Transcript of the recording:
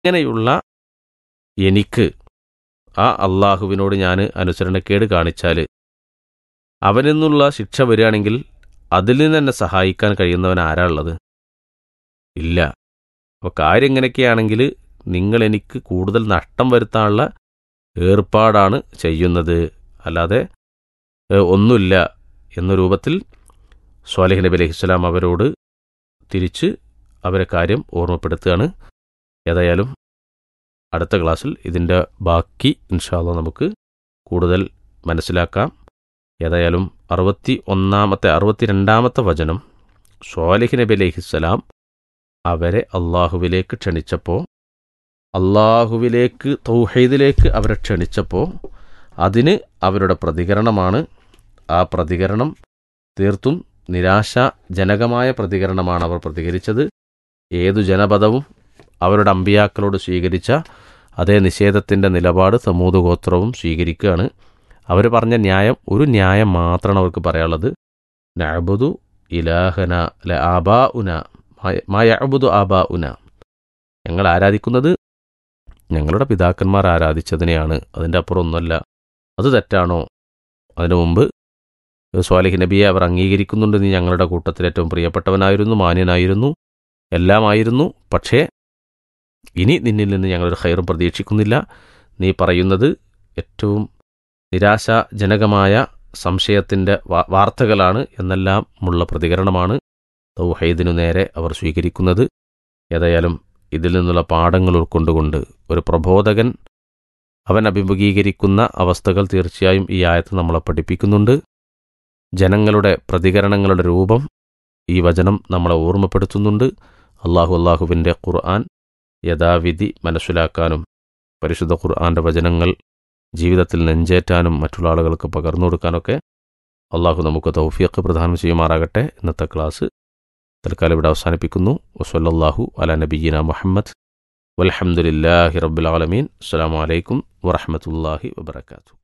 ഇങ്ങനെയുള്ള എനിക്ക് ആ അള്ളാഹുവിനോട് ഞാൻ അനുസരണക്കേട് കാണിച്ചാൽ അവനിൽ നിന്നുള്ള ശിക്ഷ വരികയാണെങ്കിൽ അതിൽ നിന്ന് എന്നെ സഹായിക്കാൻ കഴിയുന്നവൻ ആരാ ഉള്ളത് ഇല്ല അപ്പോൾ കാര്യം ഇങ്ങനെയൊക്കെയാണെങ്കിൽ നിങ്ങൾ എനിക്ക് കൂടുതൽ നഷ്ടം വരുത്താനുള്ള ഏർപ്പാടാണ് ചെയ്യുന്നത് അല്ലാതെ ഏ, ഒന്നുമില്ല എന്ന രൂപത്തിൽ സ്വാലിഹ് നബി അലൈഹിസ്സലാം അവരോട് തിരിച്ച് അവരെ കാര്യം ഓർമ്മപ്പെടുത്തുകയാണ് ഏതായാലും അടുത്ത ക്ലാസ്സിൽ ഇതിൻ്റെ ബാക്കി ഇൻഷാല്ല നമുക്ക് കൂടുതൽ മനസ്സിലാക്കാം ഏതായാലും അറുപത്തി ഒന്നാമത്തെ അറുപത്തി രണ്ടാമത്തെ വചനം സ്വാലിഹ് നബി അലൈഹിസ്സലാം അവരെ അള്ളാഹുവിലേക്ക് ക്ഷണിച്ചപ്പോൾ അള്ളാഹുവിലേക്ക് തൗഹീദിലേക്ക് അവരെ ക്ഷണിച്ചപ്പോൾ അതിന് അവരുടെ പ്രതികരണമാണ് ആ പ്രതികരണം തീർത്തും നിരാശാജനകമായ പ്രതികരണമാണ് അവർ പ്രതികരിച്ചത് ഏതു ജനപദവും അവരുടെ അമ്പിയാക്കളോട് സ്വീകരിച്ച അതേ നിഷേധത്തിൻ്റെ നിലപാട് സമൂത് ഗോത്രവും സ്വീകരിക്കുകയാണ് അവർ പറഞ്ഞ ന്യായം ഒരു ന്യായം മാത്രമാണ് അവർക്ക് പറയാനുള്ളത് നഅബുദു ഇലാഹന ല ആബാ ഉന മായബുദു ആബാ ഉന ഞങ്ങൾ ആരാധിക്കുന്നത് ഞങ്ങളുടെ പിതാക്കന്മാർ ആരാധിച്ചതിനെയാണ് അതിൻ്റെ അപ്പുറം ഒന്നുമല്ല അത് തെറ്റാണോ അതിനു മുമ്പ് സ്വാലിഹ് നബിയെ അവർ അംഗീകരിക്കുന്നുണ്ട് നീ ഞങ്ങളുടെ കൂട്ടത്തിൽ ഏറ്റവും പ്രിയപ്പെട്ടവനായിരുന്നു മാന്യനായിരുന്നു എല്ലാമായിരുന്നു പക്ഷേ ഇനി നിന്നിൽ നിന്ന് ഞങ്ങളൊരു ഹൈറും പ്രതീക്ഷിക്കുന്നില്ല നീ പറയുന്നത് ഏറ്റവും നിരാശാജനകമായ സംശയത്തിൻ്റെ വാർത്തകളാണ് എന്നെല്ലാം ഉള്ള പ്രതികരണമാണ് തൗഹീദിനു നേരെ അവർ സ്വീകരിക്കുന്നത് ഏതായാലും ഇതിൽ നിന്നുള്ള പാഠങ്ങൾ ഉൾക്കൊണ്ടുകൊണ്ട് ഒരു പ്രബോധകൻ അവൻ അഭിമുഖീകരിക്കുന്ന അവസ്ഥകൾ തീർച്ചയായും ഈ ആയത്ത് നമ്മളെ പഠിപ്പിക്കുന്നുണ്ട് ജനങ്ങളുടെ പ്രതികരണങ്ങളുടെ രൂപം ഈ വചനം നമ്മളെ ഓർമ്മപ്പെടുത്തുന്നുണ്ട് അള്ളാഹു അള്ളാഹുവിൻ്റെ ഖുർആൻ യഥാവിധി മനസ്സിലാക്കാനും പരിശുദ്ധ ഖുർആൻ്റെ വചനങ്ങൾ ജീവിതത്തിൽ നെഞ്ചേറ്റാനും മറ്റുള്ള ആളുകൾക്ക് പകർന്നു കൊടുക്കാനൊക്കെ അള്ളാഹു നമുക്ക് തൗഫീഖ് പ്രദാനം ചെയ്യുമാറാകട്ടെ ഇന്നത്തെ ക്ലാസ് തൽക്കാലം ഇവിടെ അവസാനിപ്പിക്കുന്നു വസല്ലാഹു അല നബീന മുഹമ്മദ് വലഹമുല്ലാഹി റബ്ബുലാലമീൻ അസ്സാം വലൈക്കും വറഹമത്തല്ലാഹി വബർക്കാത്തു